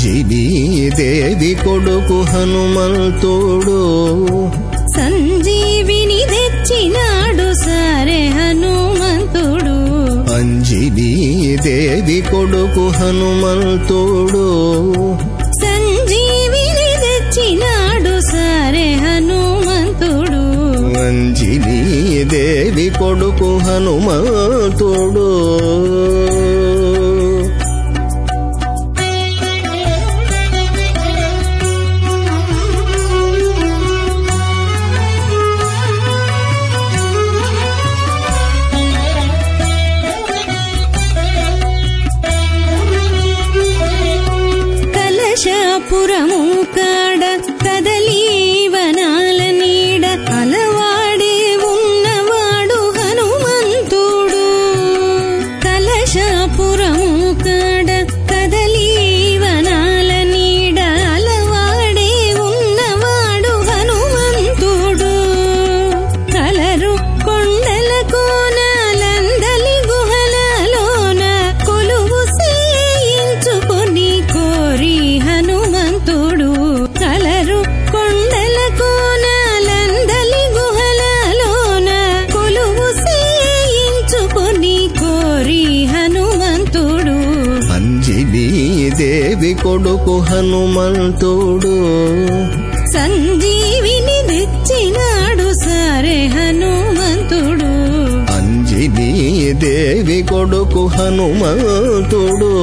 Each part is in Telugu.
అంజినీ దేవి కొడుకు హనుమంతుడు సంజీవిని తెచ్చినాడు సరే హనుమంతుడు అంజినీ దేవి కొడుకు హనుమంతుడు సంజీవిని తెచ్చినాడు సరే హనుమంతుడు అంజినీ దేవి కొడుకు హనుమంతుడు కలశాపురము కాడ కదలీ వనాల నీడ అలవాడే ఉన్నవాడు హనుమంతుడు కలశాపురము కాడ కదలీ వనాల నీడ అలవాడే ఉన్నవాడు హనుమంతుడు కలరు కొండల కోనాలందలి గుహలలోన కొలువు సేయించుకొని కోరి హనుమంతుడు కలరు కొండల కోనాలందలి గుహలలోన కొలువు సేయించుకొని కోరి హనుమంతుడు అంజినీ దేవి కొడుకు హనుమంతుడు సంజీవిని తెచ్చినాడు సరే హనుమంతుడు అంజినీ దేవి కొడుకు హనుమంతుడు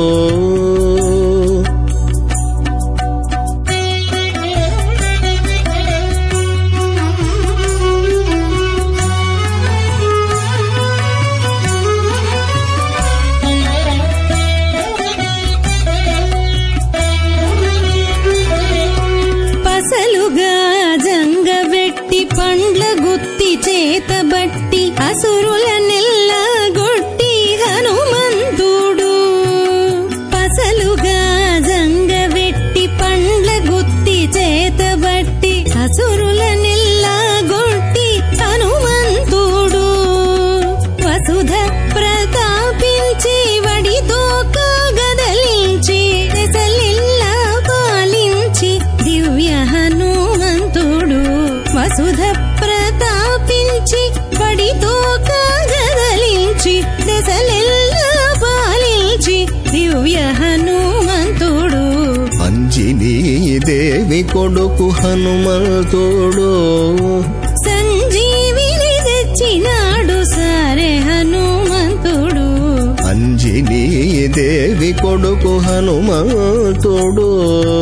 పసలుగా జంగబెట్టి పండ్ల గుత్తి చేతబట్టి అసురుల నెల్లగొట్టి హనుమంతుడు పసలుగా జంగబెట్టి పండ్ల గుత్తి చేతబట్టి అసురుల నెల్లగొట్టి హనుమంతుడు వసుధ ప్రతాపించి వడితో కాగదలించి దశలిల్లా పాలించి దివ్య హనుమంతుడు వసుధ ప్రతాపించి వడితో కాగదలించి దశలిల్లా పాలించి దివ్య హనుమంతుడు అంజినీ దేవి కొడుకు హనుమంతుడు సంజీవిని తెచ్చినాడు సరే హనుమంతుడు అంజినీ దేవి కొడుకు హనుమంతుడు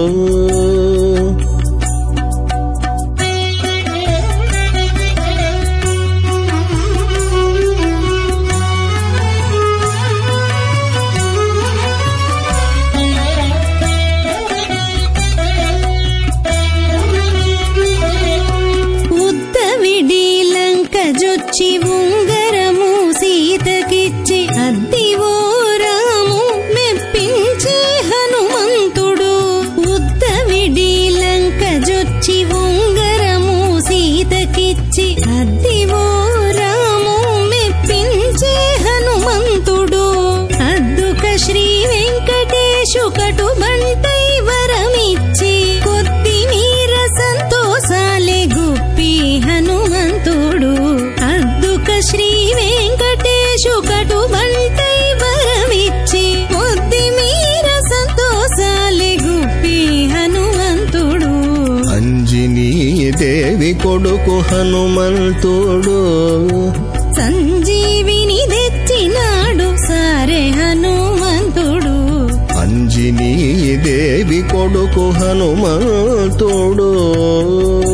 ఉద్దవిడి లంక జొచ్చి ఉంగరము సీతకిచ్చి అద్దివో రాము మెప్పించే హనుమంతుడు ఉద్దవిడి లంక జొచ్చి ఉంగరము సీతకిచ్చి అద్దివో రాము మెప్పించే హనుమంతుడు అద్దుక శ్రీ వెంకటేశు కటు బంటై వరమిచ్చి కొద్దిమీర సంతోషాలే గుప్పి హనుమంతుడు అద్దుక శ్రీ వెంకటేశు కటు బంటై వరమిచ్చి కొద్దిమీర సంతోషాలే గుప్పి హనుమంతుడు అంజినీ దేవి కొడుకు హనుమంతుడు సంజీవిని తెచ్చినాడు సరే హనుమంతుడు అంజినీ దేవి కొడుకు హనుమంతుడు